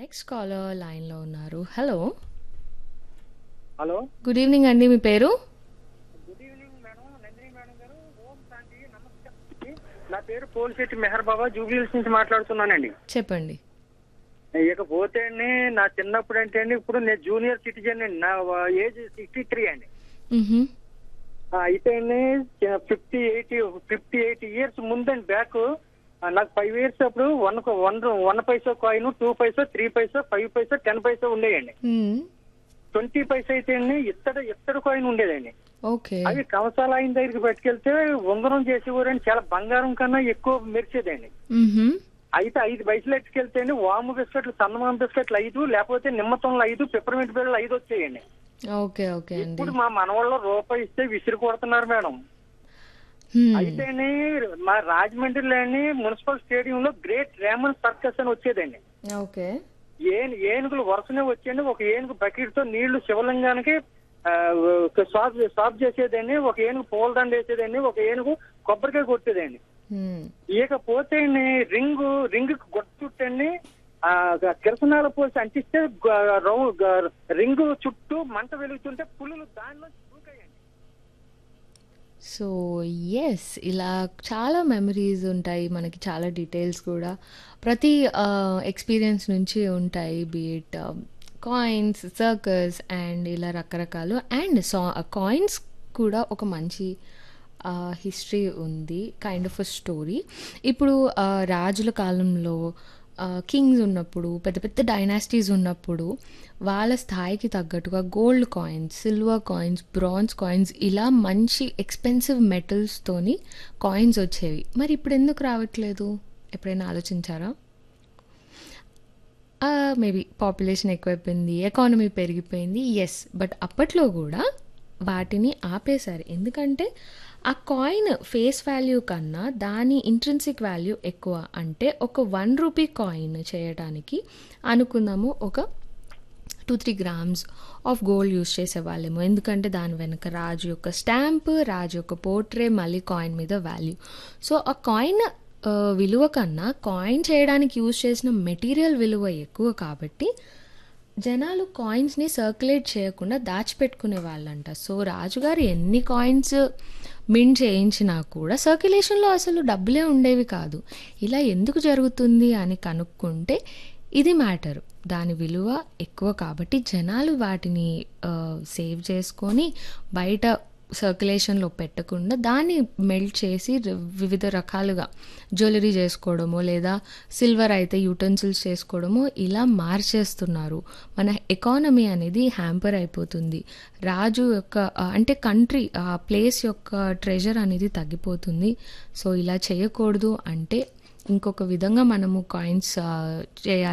Next caller లైన్లో ఉన్నారు hello hello good evening అండి మీ పేరు good evening madam Nandini madam గారు ఓం శాంతి నమస్కారం నా పేరు పోలిశెట్టి మెహర్ బాబా జూబ్లీహిల్స్ నుంచి మాట్లాడుతున్నానండి చెప్పండి ఇకపోతే అండి నా చిన్నప్పుడు అంటే అండి ఇప్పుడు నేను జూనియర్ సిటిజన్ అండి నా ఏజ్ సిక్స్టీ త్రీ అండి మ్హూ. ఆ, అయితే అండి fifty eight fifty eight years ముందండి బ్యాక్ నాకు ఫైవ్ ఇయర్స్ అప్పుడు one one one paisa coin two paisa three paisa five paisa ten paisa ఉండేయండి మ్, ట్వంటీ పైసా అయితే అండి ఇత్తడి ఇత్తడి కాయిన్ ఉండేదండి ఓకే అవి కవసాల ఆయన దగ్గరికి పట్టుకెళ్తే ఉంగరం చేసేవారండి చాలా బంగారం కన్నా ఎక్కువ మెరిచేదండి మ్హూ. అయితే ఐదు పైసలు ఎట్టుకెళ్తే అండి వాము బిస్కెట్లు సన్నమామ బిస్కెట్లు ఐదు లేకపోతే నిమ్మతంలో ఐదు పిప్పర్మెంట్ బిళ్ళలు ఐదు వచ్చాయండి ఓకే ఓకే అండి ఇప్పుడు మా మనవాళ్ళ రూపాయి ఇస్తే విసిరి కొడుతున్నారు మేడం మ్, అయితేనే మా రాజమండ్రిలోని మున్సిపల్ స్టేడియం లో గ్రేట్ రేమన్ సర్కస్ అని వచ్చేదండి ఓకే ఏను ఏనుగులు వరుసనే వచ్చేయండి ఒక ఏనుగు బకెట్ తో నీళ్లు శివలింగానికి ఆ, ఒక సాఫ్ సాఫ్ చేసేదండి ఒక ఏనుగు పూలదండ వేసేదండి ఒక ఏనుగు కొబ్బరికాయ కొట్టేదండి మ్, ఇకపోతే రింగు రింగ్ గొట్ట చుట్టండి ఆ కిరసనాల పోసి అంటిస్తే గ- రౌ- గ- రింగు చుట్టూ మంట వెలుగుతుంటే పులులు దానిలో దూకాయండి సో ఎస్ ఇలా చాలా మెమరీస్ ఉంటాయి మనకి చాలా డీటెయిల్స్ కూడా ప్రతి ఎక్స్పీరియన్స్ నుంచి ఉంటాయి బీట్ కాయిన్స్ సర్కస్ అండ్ ఇలా రకరకాలు అండ్ సా కాయిన్స్ కూడా ఒక మంచి హిస్టరీ ఉంది కైండ్ ఆఫ్ అ స్టోరీ ఇప్పుడు ఆ, రాజుల కాలంలో కింగ్స్ ఉన్నప్పుడు పెద్ద పెద్ద డైనాసిటీస్ ఉన్నప్పుడు వాళ్ళ స్థాయికి తగ్గట్టుగా gold coins silver coins bronze coins ఇలా మంచి ఎక్స్పెన్సివ్ మెటల్స్తోని కాయిన్స్ వచ్చేవి మరి ఇప్పుడు ఎందుకు రావట్లేదు ఎప్పుడైనా ఆలోచించారా మేబీ పాపులేషన్ ఎక్కువైపోయింది ఎకానమీ పెరిగిపోయింది ఎస్ బట్ అప్పట్లో కూడా వాటిని ఆపేశారు ఎందుకంటే ఆ కాయిన్ ఫేస్ వాల్యూ కన్నా దాని ఇంట్రెన్సిక్ వాల్యూ ఎక్కువ అంటే ఒక వన్ రూపీ కాయిన్ చేయడానికి అనుకుందాము ఒక two three grams of gold use చేసేవాళ్ళేమో ఎందుకంటే దాని వెనుక రాజు యొక్క స్టాంప్ రాజు యొక్క పోర్ట్రే మళ్ళీ కాయిన్ మీద వాల్యూ సో ఆ కాయిన్ ఆ, విలువ కన్నా కాయిన్ చేయడానికి యూజ్ చేసిన మెటీరియల్ విలువ ఎక్కువ కాబట్టి జనాలు కాయిన్స్ని సర్క్యులేట్ చేయకుండా దాచిపెట్టుకునే వాళ్ళంట సో రాజుగారు ఎన్ని కాయిన్స్ మింట్ చేయించినా కూడా సర్క్యులేషన్లో అసలు డబ్బులే ఉండేవి కాదు ఇలా ఎందుకు జరుగుతుంది అని కనుక్కుంటే ఇది మ్యాటర్ దాని విలువ ఎక్కువ కాబట్టి జనాలు వాటిని సేవ్ చేసుకొని బయట సర్క్యులేషన్లో పెట్టకుండా దాన్ని మెల్ట్ చేసి ర- వివిధ రకాలుగా జ్యువెలరీ చేసుకోవడమో లేదా సిల్వర్ అయితే యూటెన్సిల్స్ చేసుకోవడమో ఇలా మార్చేస్తున్నారు మన ఎకానమీ అనేది హ్యాంపర్ అయిపోతుంది రాజు యొక్క ఆ, అంటే కంట్రీ ఆ ప్లేస్ యొక్క ట్రెజర్ అనేది తగ్గిపోతుంది సో ఇలా చేయకూడదు అంటే ఇంకొక విధంగా మనము కాయిన్స్ చేయాలి